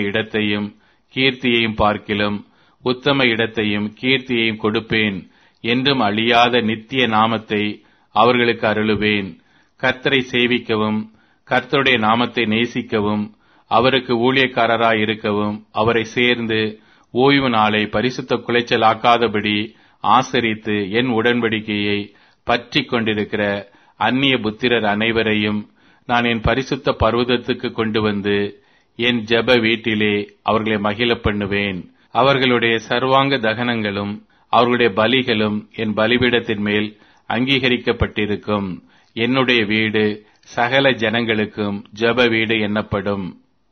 இடத்தையும் கீர்த்தியையும் பார்க்கிலும் உத்தம இடத்தையும் கீர்த்தியையும் கொடுப்பேன் என்றும் அழியாத நித்திய நாமத்தை அவர்களுக்கு அருளுவேன் கர்த்தரை சேவிக்கவும் கர்த்தருடைய நாமத்தை நேசிக்கவும் அவருக்கு ஊழியக்காரராய் இருக்கவும் அவரை சேர்ந்து ஓய்வு நாளை பரிசுத்த குலைச்சலாக்காதபடி ஆசரித்து என் உடன்படிக்கையை பற்றி கொண்டிருக்கிற அந்நிய புத்திரர் அனைவரையும் நான் என் பரிசுத்த பர்வதத்துக்கு கொண்டு வந்து என் ஜெப வீட்டிலே அவர்களை மகிழ பண்ணுவேன் அவர்களுடைய சர்வாங்க தகனங்களும் அவர்களுடைய பலிகளும் என் பலிபீடத்தின் மேல் அங்கீகரிக்கப்பட்டிருக்கும் என்னுடைய வீடு சகல ஜனங்களுக்கும் ஜெப வீடு என்னப்படும்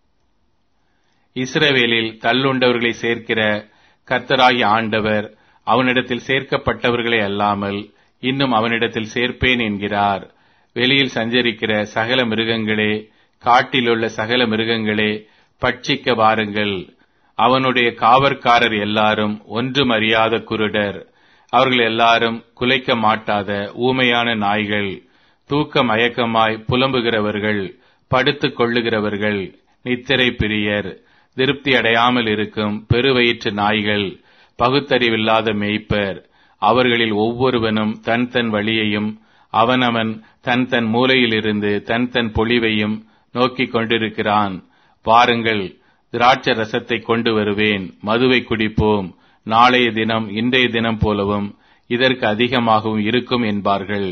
இஸ்ரவேலில் தள்ளுண்டவர்களை சேர்க்கிற கர்த்தராகி ஆண்டவர் அவனிடத்தில் சேர்க்கப்பட்டவர்களே அல்லாமல் இன்னும் அவனிடத்தில் சேர்ப்பேன் என்கிறார் வெளியில் சஞ்சரிக்கிற சகல மிருகங்களே காட்டிலுள்ள சகல மிருகங்களே பட்சிக்க வாருங்கள் அவனுடைய காவற்காரர் எல்லாரும் ஒன்றும் அறியாத குருடர் அவர்கள் எல்லாரும் குலைக்க மாட்டாத ஊமையான நாய்கள் தூக்க மயக்கமாய் புலம்புகிறவர்கள் படுத்துக் கொள்ளுகிறவர்கள் நித்திரை பிரியர் திருப்தி அடையாமல் இருக்கும் பெருவயிற்று நாய்கள் பகுத்தறிவில்லாத மேய்ப்பர் அவர்களில் ஒவ்வொருவனும் தன் தன் வழியையும் அவனவன் தன் தன் மூலையிலிருந்து தன் தன் பொழிவையும் நோக்கிக் கொண்டிருக்கிறான் வாருங்கள் திராட்ச ரசத்தை கொண்டு வருவேன் மதுவை குடிப்போம் நாளைய தினம் இன்றைய தினம் போலவும் இதற்கு அதிகமாகவும் இருக்கும் என்பார்கள்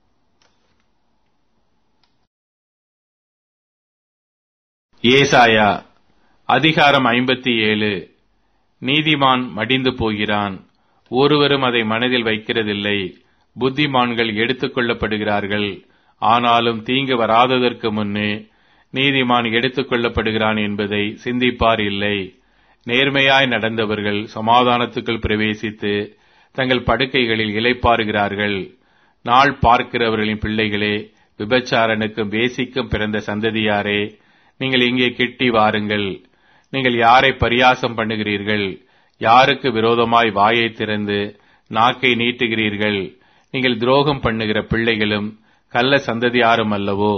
ஏசாயா அதிகாரம் ஐம்பத்தி ஏழு நீதிமான் மடிந்து போகிறான் ஒருவரும் அதை மனதில் வைக்கிறதில்லை புத்திமான்கள் எடுத்துக் கொள்ளப்படுகிறார்கள் ஆனாலும் தீங்கு வராததற்கு முன்னே நீதிமான் எடுத்துக் கொள்ளப்படுகிறான் என்பதை சிந்திப்பார் இல்லை நேர்மையாய் நடந்தவர்கள் சமாதானத்துக்குள் பிரவேசித்து தங்கள் படுக்கைகளில் இலைப்பாறுகிறார்கள் நாள் பார்க்கிறவர்களின் பிள்ளைகளே விபச்சாரனுக்கும் வேசிக்கும் பிறந்த சந்ததியாரே நீங்கள் இங்கே கிட்டி வாருங்கள் நீங்கள் யாரை பரியாசம் பண்ணுகிறீர்கள் யாருக்கு விரோதமாய் வாயை திறந்து நாக்கை நீட்டுகிறீர்கள் நீங்கள் துரோகம் பண்ணுகிற பிள்ளைகளும் கள்ள சந்ததியாரும் அல்லவோ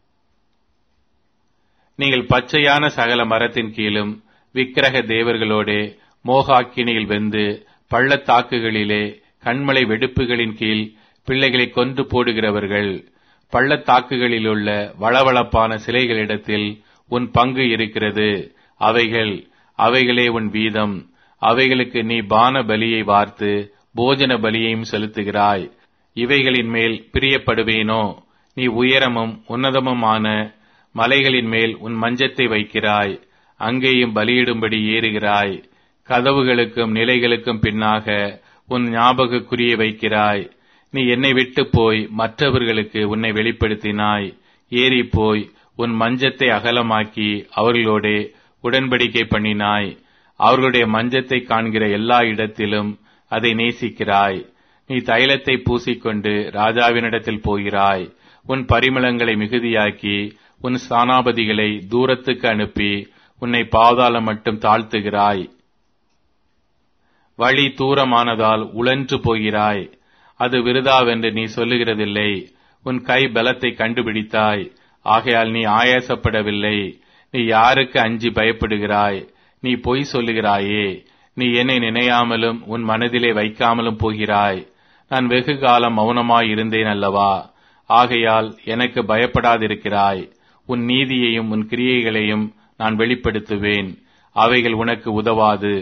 நீங்கள் பச்சையான சகல மரத்தின் கீழும் விக்கிரக தேவர்களோடே மோகாக்கினியில் வெந்து பள்ளத்தாக்குகளிலே கண்மலை வெடுப்புகளின் கீழ் பிள்ளைகளை கொன்று போடுகிறவர்கள் பள்ளத்தாக்குகளிலுள்ள வளவளப்பான சிலைகளிடத்தில் உன் பங்கு இருக்கிறது அவைகள் அவைகளே உன் வீதம் அவைகளுக்கு நீ பான பலியை வார்த்து போஜன பலியையும் செலுத்துகிறாய் இவைகளின் மேல் பிரியப்படுவேனோ நீ உயரமும் உன்னதமுமான மலைகளின் மேல் உன் மஞ்சத்தை வைக்கிறாய் அங்கேயும் பலியிடும்படி ஏறுகிறாய் கதவுகளுக்கும் நிலைகளுக்கும் பின்னாக உன் ஞாபகக்குறியை வைக்கிறாய் நீ என்னை விட்டு போய் மற்றவர்களுக்கு உன்னை வெளிப்படுத்தினாய் ஏறி போய் உன் மஞ்சத்தை அகலமாக்கி அவர்களோடே உடன்படிக்கை பண்ணினாய் அவர்களுடைய மஞ்சத்தை காண்கிற எல்லா இடத்திலும் அதை நேசிக்கிறாய் நீ தைலத்தை பூசிக்கொண்டு ராஜாவினிடத்தில் போகிறாய் உன் பரிமளங்களை மிகுதியாக்கி உன் ஸ்தானாபதிகளை தூரத்துக்கு அனுப்பி உன்னை பாதாளம் மட்டும் தாழ்த்துகிறாய் வழி தூரமானதால் உழன்று போகிறாய் அது விருதாவென்று நீ சொல்லுகிறதில்லை உன் கை பலத்தை கண்டுபிடித்தாய் ஆகையால் நீ ஆயாசப்படவில்லை நீ யாருக்கு அஞ்சி பயப்படுகிறாய் நீ பொய் சொல்லுகிறாயே நீ என்னை நினையாமலும் உன் மனதிலே வைக்காமலும் போகிறாய் நான் வெகு காலம் மௌனமாய் இருந்தேன் அல்லவா ஆகையால் எனக்கு பயப்படாதிருக்கிறாய் உன் நீதியையும் உன் கிரியைகளையும் நான் வெளிப்படுத்துவேன் அவைகள் உனக்கு உதவாது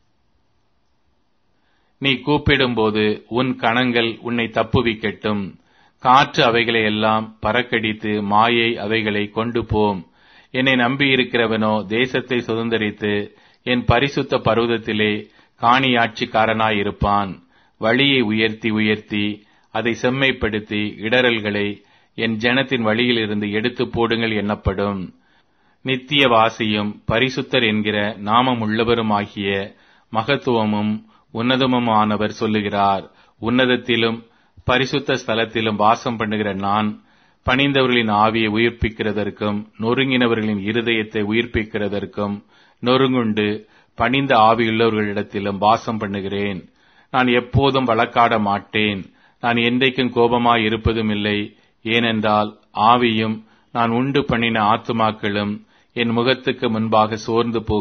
நீ கூப்பிடும்போது உன் கணங்கள் உன்னை தப்புவிக்கட்டும் காற்று அவைகளை எல்லாம் பறக்கடித்து மாயை அவைகளை கொண்டு போம் என்னை நம்பியிருக்கிறவனோ தேசத்தை சுதந்திரித்து என் பரிசுத்த பர்வதத்திலே காணியாட்சிக்காரனாயிருப்பான் வழியை உயர்த்தி உயர்த்தி அதை செம்மைப்படுத்தி இடரல்களை என் ஜனத்தின் வழியிலிருந்து எடுத்து போடுங்கள் எனப்படும் நித்திய வாசியும் பரிசுத்தர் என்கிற நாமம் உள்ளவருமாகிய மகத்துவமும் உன்னதமுமானவர் சொல்லுகிறார் உன்னதத்திலும் பரிசுத்த ஸ்தலத்திலும் வாசம் பண்ணுகிற நான் பணிந்தவர்களின் ஆவியை உயிர்ப்பிக்கிறதற்கும் நொறுங்கினவர்களின் இருதயத்தை உயிர்ப்பிக்கிறதற்கும் நொறுங்குண்டு பணிந்த ஆவியுள்ளவர்களிடத்திலும் வாசம் பண்ணுகிறேன் நான் எப்போதும் வழக்காட மாட்டேன் நான் என்றைக்கும் கோபமாய் இருப்பதும் இல்லை ஏனென்றால் ஆவியும் நான் உண்டு பண்ணின ஆத்துமாக்களும் என் முகத்துக்கு முன்பாக சோர்ந்து போகும்